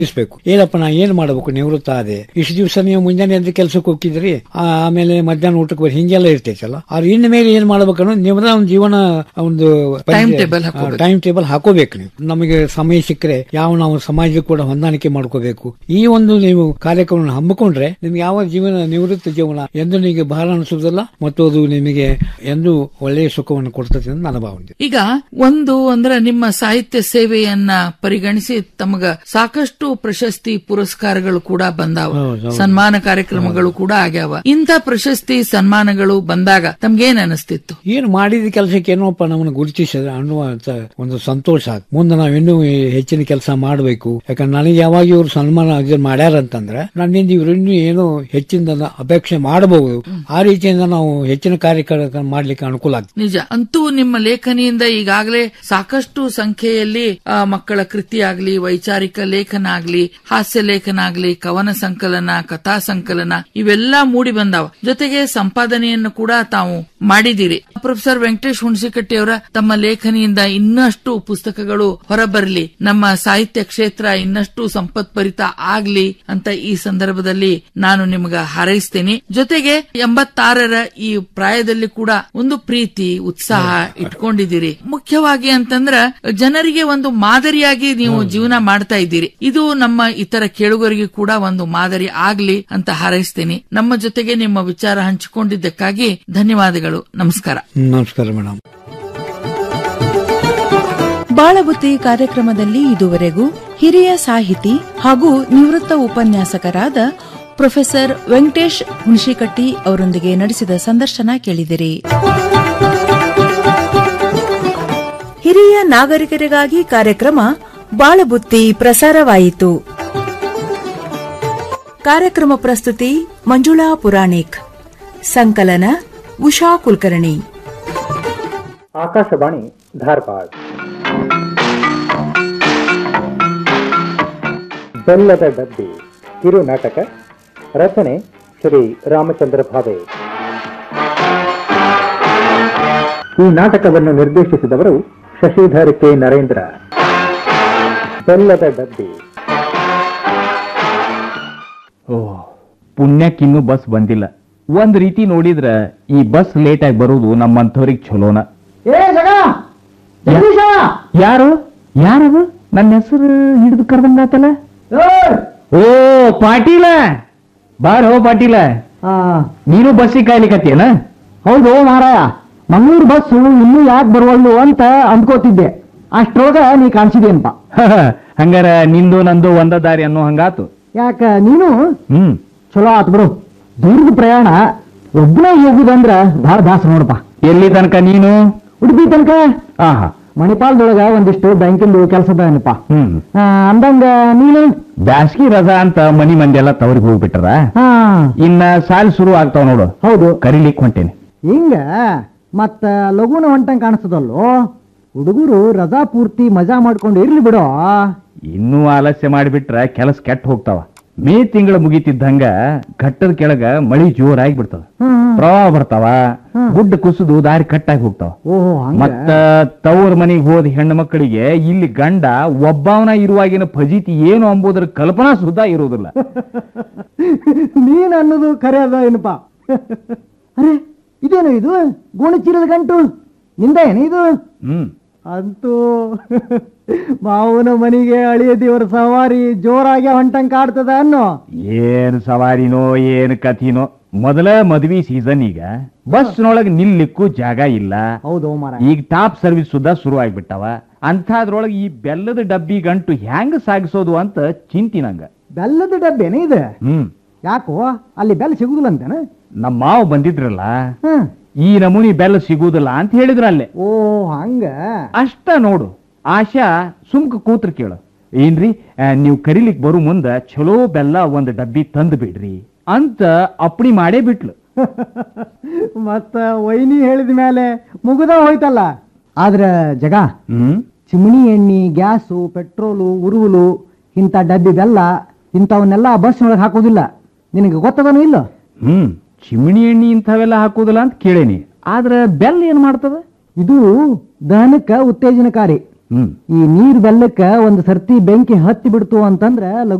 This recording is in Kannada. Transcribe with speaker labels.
Speaker 1: ಇಸ್ಬೇಕು ಏನಪ್ಪ ನಾ ಏನ್ ಮಾಡಬೇಕು ನಿವೃತ್ತ ಆದೆ ಇಷ್ಟು ದಿವಸ ನೀವು ಮುಂಜಾನೆ ಎದ್ದು ಕೆಲಸಕ್ಕೆ ಹೋಗಿದ್ರಿ ಆ- ಆಮೇಲೆ ಮಧ್ಯಾಹ್ನ ಊಟಕ್ಕೆ ಬರೀ ಹಿಂಗೆಲ್ಲ ಇರ್ತೈತಲ್ಲ ಅವ್ರು ಇನ್ನು ಮೇಲೆ ಏನ್ ಮಾಡ್ಬೇಕು ಅನ್ನೋದು ನಿಮ್ಮದ ಒಂದು ಜೀವನ ಒಂದು
Speaker 2: Time table ಹಾಕೋಬೇಕು.
Speaker 1: ಟೈಮ್ ಟೇಬಲ್ ಹಾಕೋಬೇಕು ನೀವು ನಮಗೆ ಸಮಯ ಸಿಕ್ಕರೆ ಯಾವ ನಾವು ಸಮಾಜಕ್ಕೆ ಕೂಡ ಹೊಂದಾಣಿಕೆ ಮಾಡ್ಕೋಬೇಕು ಈ ಒಂದು ನೀವು ಕಾರ್ಯಕ್ರಮ ಹಮ್ಮಿಕೊಂಡ್ರೆ ನಿಮ್ಗೆ ಯಾವ ಜೀವನ ನಿವೃತ್ತ ಜೀವನ ಎಂದು ನಿಮಗೆ ಬಹಳ ಅನಿಸುವುದಿಲ್ಲ ಮತ್ತು ಅದು ನಿಮಗೆ ಎಂದು ಒಳ್ಳೆಯ ಸುಖವನ್ನು ಕೊಡ್ತದೆ ಅಂತ ನನ್ನ ಭಾವನೆ
Speaker 2: ಈಗ ಒಂದು ಅಂದ್ರೆ ನಿಮ್ಮ ಸಾಹಿತ್ಯ ಸೇವೆಯನ್ನ ಪರಿಗಣಿಸಿ ತಮಗ ಸಾಕಷ್ಟು ಪ್ರಶಸ್ತಿ ಪುರಸ್ಕಾರಗಳು ಕೂಡ ಬಂದಾವ
Speaker 1: ಹೌದು, ಹೌದು.
Speaker 2: ಸನ್ಮಾನ ಕಾರ್ಯಕ್ರಮಗಳು ಕೂಡ ಆಗ್ಯಾವ ಇಂಥ ಪ್ರಶಸ್ತಿ ಸನ್ಮಾನಗಳು ಬಂದಾಗ ತಮ್ಗೇನ್ ಅನಿಸ್ತಿತ್ತು
Speaker 1: ಏನು ಮಾಡಿದ ಕೆಲಸಕ್ಕೆ ಏನೋಪ್ಪ ನಮ್ಮನ್ನು ಗುರುತಿಸಿದ ಅನ್ನುವಂತ ಒಂದು ಸಂತೋಷ ಆಗ್- ಮುಂದೆ ನಾವು ಇನ್ನೂ ಹೆಚ್ಚಿನ ಕೆಲಸ ಮಾಡಬೇಕು ಯಾಕಂದ್ರೆ ನನಗೆ ಯಾವಾಗ ಇವ್ರು ಸನ್ಮಾನ ಇದು ಮಾಡ್ಯಾರ ಅಂತಂದ್ರೆ ನನ್ನಿಂದ ಇವ್ರು ಇನ್ನೂ ಏನೋ ಹೆಚ್ಚಿನ ಅಪೇಕ್ಷೆ ಮಾಡಬಹುದು ಆ ರೀತಿಯಿಂದ ನಾವು ಹೆಚ್ಚಿನ ಕಾರ್ಯಕ್ರಮ ಮಾಡ್ಲಿಕ್ಕೆ ಅನುಕೂಲ ಆಗ್ತದೆ
Speaker 2: ನಿಜ ಅಂತೂ ನಿಮ್ಮ ಲೇಖನಿಯಿಂದ ಈಗಾಗಲೇ ಸಾಕಷ್ಟು ಸಂಖ್ಯೆಯಲ್ಲಿ ಆ, ಮಕ್ಕಳ ಕೃತಿ ಆಗ್ಲಿ ವೈಚಾರಿಕ ಲೇಖನ ಆಗ್ಲಿ ಹಾಸ್ಯ ಲೇಖನ ಆಗ್ಲಿ ಕವನ ಸಂಕಲನ ಕಥಾ ಸಂಕಲನ ಇವೆಲ್ಲ ಮೂಡಿ ಬಂದಾವ ಜೊತೆಗೆ ಸಂಪಾದನೆಯನ್ನು ಕೂಡ ತಾವು ಮಾಡಿದಿರಿ ಪ್ರೊಫೆಸರ್ ವೆಂಕಟೇಶ್ ಹುಣಸಿಕಟ್ಟಿಯವರ ತಮ್ಮ ಲೇಖನಿಯಿಂದ ಇನ್ನಷ್ಟು ಪುಸ್ತಕಗಳು ಹೊರಬರಲಿ ನಮ್ಮ ಸಾಹಿತ್ಯ ಕ್ಷೇತ್ರ ಇನ್ನಷ್ಟು ಸಂಪತ್ಭರಿತ ಆಗ್ಲಿ ಅಂತ ಈ ಸಂದರ್ಭದಲ್ಲಿ ನಾನು ನಿಮಗ ಹಾರೈಸ್ತೇನೆ ಜೊತೆಗೆ ಎಂಬತ್ತಾರರ ಈ ಪ್ರಾಯದಲ್ಲಿ ಕೂಡ ಒಂದು ಪ್ರೀತಿ ಉತ್ಸಾಹ ಇಟ್ಕೊಂಡಿದ್ದೀರಿ ಮುಖ್ಯವಾಗಿ ಅಂತಂದ್ರ ಜನರಿಗೆ ಒಂದು ಮಾದರಿಯಾಗಿ ನೀವು ಜೀವನ ಮಾಡ್ತಾ ಇದ್ದೀರಿ ಇದು ನಮ್ಮ ಇತರ ಕೇಳುಗರಿಗೆ ಕೂಡ ಒಂದು ಮಾದರಿ ಆಗ್ಲಿ ಅಂತ ಹಾರೈಸ್ತೇನೆ ನಮ್ಮ ಜೊತೆಗೆ ನಿಮ್ಮ ವಿಚಾರ ಹಂಚಿಕೊಂಡಿದ್ದಕ್ಕಾಗಿ ಧನ್ಯವಾದಗಳು ನಮಸ್ಕಾರ
Speaker 1: ಹ್ಮ್, ನಮಸ್ಕಾರ ಮೇಡಮ್
Speaker 3: ಬಾಳಬುತ್ತಿ ಕಾರ್ಯಕ್ರಮದಲ್ಲಿ ಇದುವರೆಗೂ ಹಿರಿಯ ಸಾಹಿತಿ ಹಾಗೂ ನಿವೃತ್ತ ಉಪನ್ಯಾಸಕರಾದ ಪ್ರೊಫೆಸರ್ ವೆಂಕಟೇಶ್ ಹುಣಶಿಕಟ್ಟಿ ಅವರೊಂದಿಗೆ ನಡೆಸಿದ ಸಂದರ್ಶನ ಕೇಳಿದಿರಿ ಹಿರಿಯ ನಾಗರಿಕರಿಗಾಗಿ ಕಾರ್ಯಕ್ರಮ ಬಾಳಬುತ್ತಿ ಪ್ರಸಾರವಾಯಿತು ಕಾರ್ಯಕ್ರಮ ಪ್ರಸ್ತುತಿ ಮಂಜುಳಾ ಪುರಾಣಿಕ್ ಸಂಕಲನ ಉಷಾ ಕುಲಕರ್ಣಿ
Speaker 4: ಆಕಾಶವಾಣಿ ಧಾರವಾಡ ಬೆಲ್ಲದ ಡಬ್ಬಿ ಕಿರು ನಾಟಕ ರಚನೆ ಶ್ರೀ ರಾಮಚಂದ್ರ ಭಾವೆ ಈ ನಾಟಕವನ್ನು ನಿರ್ದೇಶಿಸಿದವರು ಶಶಿಧರ್ ಕೆ ನರೇಂದ್ರ ಬೆಲ್ಲದ ಡಬ್ಬಿ
Speaker 5: ಓ ಪುಣ್ಯಕ್ಕಿನ್ನೂ ಬಸ್ ಬಂದಿಲ್ಲ ಒಂದ್ ರೀತಿ ನೋಡಿದ್ರ ಈ ಬಸ್ ಲೇಟ್ ಆಗಿ ಬರುವುದು ನಮ್ಮಂಥವ್ರಿಗೆ ಚಲೋನ ಯಾರು ಯಾರದು ನನ್ನ ಹೆಸರು ಹಿಡಿದು ಕರ್ದಂಗಾತಲ್ಲ ಓ ಪಾಟೀಲ ಬಾರ್ ಹೋ ಪಾಟೀಲ ನೀನು ಬಸ್ಸಿಗೆ ಕಾಯ್ಲಿಕತ್ತೇನ
Speaker 6: ಹೌದು ಮಾರಾಯ ಮಂಗಳೂರು ಬಸ್ಸು ಇನ್ನೂ ಯಾಕೆ ಬರುವಲ್ಲು ಅಂತ ಅಂದ್ಕೋತಿದ್ದೆ ಅಷ್ಟ್ರೊಳಗ ನೀ ಕಾಣಿಸಿದೇನಪ್ಪ
Speaker 5: ಹಂಗಾರ ನಿಂದು ನಂದು ಒಂದ ದಾರಿ ಅನ್ನೋ ಹಂಗಾತು
Speaker 6: ಯಾಕ ನೀನು
Speaker 5: ಹ್ಮ್
Speaker 6: ಚಲೋ ಆತ್ ಬಿಡು ದೀರ್ಘ ಪ್ರಯಾಣ ಒಬ್ಬನೇ ಹೋಗುದಂದ್ರ ಭಾಳ ದಾಸ ನೋಡಪ್ಪ
Speaker 5: ಎಲ್ಲಿ ತನಕ ನೀನು
Speaker 6: ಉಡುಪಿ ತನಕ
Speaker 5: ಆಹಾ
Speaker 6: ಮಣಿಪಾಲದೊಳಗ ಒಂದಿಷ್ಟು ಬ್ಯಾಂಕಿಂದು ಕೆಲಸದನಪ್ಪ
Speaker 5: ಹ್ಮ್
Speaker 6: ಅಂದಂಗ ನೀನು
Speaker 5: ಬ್ಯಾಸ್ಗಿ ರಜಾ ಅಂತ ಮನಿ ಮಂದಿ ಎಲ್ಲ ತವರಿಗೆ ಹೋಗ್ಬಿಟ್ರ
Speaker 6: ಹಾ
Speaker 5: ಇನ್ನ ಸಾಲ್ ಶುರು ಆಗ್ತಾವ ನೋಡು
Speaker 6: ಹೌದು
Speaker 5: ಕರಿಲಿಕ್ ಹೊಂಟೇನೆ
Speaker 6: ಹಿಂಗ ಮತ್ತ ಲಘುನ ಹೊಂಟಂಗ್ ಕಾಣಿಸ್ತದಲ್ಲೋ ಹುಡುಗರು ರಜಾ ಪೂರ್ತಿ ಮಜಾ ಮಾಡ್ಕೊಂಡು ಇರ್ಲಿ ಬಿಡೋ
Speaker 5: ಇನ್ನೂ ಆಲಸ್ಯ ಮಾಡಿಬಿಟ್ರ ಕೆಲಸ ಕೆಟ್ಟ ಹೋಗ್ತಾವ ಮೇ ತಿಂಗಳ ಮುಗಿತಿದ್ದಂಗ ಘಟ್ಟದ ಕೆಳಗ ಮಳಿ ಜೋರಾಗಿ ಬಿಡ್ತಾವ
Speaker 6: ಹ್ಮ್
Speaker 5: ಪ್ರವಾಹ ಬರ್ತಾವ ಗುಡ್ಡ ಕುಸಿದು ದಾರಿ ಕಟ್ಟಾಗಿ ಹೋಗ್ತಾವ
Speaker 6: ಓಹೋ ಹಂಗ
Speaker 5: ಮತ್ತ ತವ್ರ ಮನೆಗೆ ಹೋದ ಹೆಣ್ಣು ಮಕ್ಕಳಿಗೆ ಇಲ್ಲಿ ಗಂಡ ಒಬ್ಬವನ ಇರುವಾಗಿನ ಫಜೀತಿ ಏನು ಅಂಬುದರ ಕಲ್ಪನಾ ಸುಧಾ ಇರುವುದಿಲ್ಲ
Speaker 6: ನೀನ್ ಅನ್ನೋದು ಖರೆ ಅದ ಏನಪ್ಪ ಅರೆ ಇದೇನು ಇದು ಗೋಣಿಚೀಲದ ಗಂಟು ನಿಂದ ಏನು ಇದು
Speaker 5: ಹ್ಮ್
Speaker 6: ಅಂತೂ ಮಾವನ ಮನೆಗೆ ಅಳಿಯ ದೇವರ ಸವಾರಿ ಜೋರಾಗಿ ಹೊಂಟಂಗ್ ಕಾಡ್ತದ ಅನ್ನೋ
Speaker 5: ಏನ್ ಸವಾರಿನೋ ಏನ್ ಕಥಿನೋ ಮೊದಲ ಮದ್ವಿ ಸೀಸನ್ ಈಗ ಬಸ್ನೊಳಗ ನಿಲ್ಲಿಕ್ಕೂ ಜಾಗ ಇಲ್ಲ
Speaker 6: ಹೌದು ಮಾರ
Speaker 5: ಈಗ ಟಾಪ್ ಸರ್ವಿಸ್ ಸುದ್ದ ಶುರು ಆಗ್ಬಿಟ್ಟಾವ ಅಂಥದ್ರೊಳಗೆ ಈ ಬೆಲ್ಲದ ಡಬ್ಬಿ ಗಂಟು ಹೆಂಗ್ ಸಾಗಿಸೋದು ಅಂತ ಚಿಂತಿ ನಂಗ
Speaker 6: ಬೆಲ್ಲದ ಡಬ್ಬೇನೆ ಇದೆ
Speaker 5: ಹ್ಮ್
Speaker 6: ಯಾಕೋ ಅಲ್ಲಿ ಬೆಲ್ಲ ಸಿಗುದಿಲ್ಲ ಅಂತೇನ
Speaker 5: ನಮ್ಮ ಮಾವ ಬಂದಿದ್ರಲ್ಲ
Speaker 6: ಹ್ಮ್
Speaker 5: ಈ ನಮೂನಿ ಬೆಲ್ಲ ಸಿಗುದಿಲ್ಲ ಅಂತ ಹೇಳಿದ್ರ ಅಲ್ಲೇ
Speaker 6: ಓ ಹಂಗ
Speaker 5: ಅಷ್ಟ ನೋಡು ಆಶಾ ಸುಮ್ಕ ಕೂತ್ರ ಕೇಳು ಏನ್ರಿ ಆ, ನೀವ್ ಕರಿಲಿಕ್ ಬರು ಮುಂದ ಚಲೋ ಬೆಲ್ಲ ಒಂದ್ ಡಬ್ಬಿ ತಂದ್ ಬಿಡ್ರಿ ಅಂತ ಅಪ್ಪಣಿ ಮಾಡೇ ಬಿಟ್ಲು
Speaker 6: ಮತ್ತ ವೈನಿ ಹೇಳಿದ ಮೇಲೆ ಮುಗುದ ಹೋಯ್ತಲ್ಲ ಆದ್ರ ಜಗ
Speaker 5: ಹ್ಮ್
Speaker 6: ಚಿಮಣಿ ಎಣ್ಣೆ ಗ್ಯಾಸು ಪೆಟ್ರೋಲು ಉರುವಲು ಇಂಥ ಡಬ್ಬಿ ಬೆಲ್ಲ ಇಂಥವನ್ನೆಲ್ಲ ಬಸ್ನೊಳಗೆ ಹಾಕೋದಿಲ್ಲ ನಿನಗೆ ಗೊತ್ತದನೋ ಇಲ್ಲ
Speaker 5: ಹ್ಮ್ ಚಿಮಣಿ ಎಣ್ಣಿ ಇಂಥವೆಲ್ಲ ಹಾಕೋದಿಲ್ಲ ಅಂತ ಕೇಳೇನಿ ಆದ್ರ ಬೆಲ್ಲ ಏನ್ ಮಾಡ್ತದ
Speaker 6: ಇದು ದಹನಕ್ಕ ಉತ್ತೇಜನಕಾರಿ
Speaker 5: ಹ್ಮ್
Speaker 6: ಈ ನೀರ್ ಬೆಲ್ಲಕ್ಕ ಒಂದು ಸರ್ತಿ ಬೆಂಕಿ ಹತ್ತಿ ಬಿಡ್ತು ಅಂತಂದ್ರ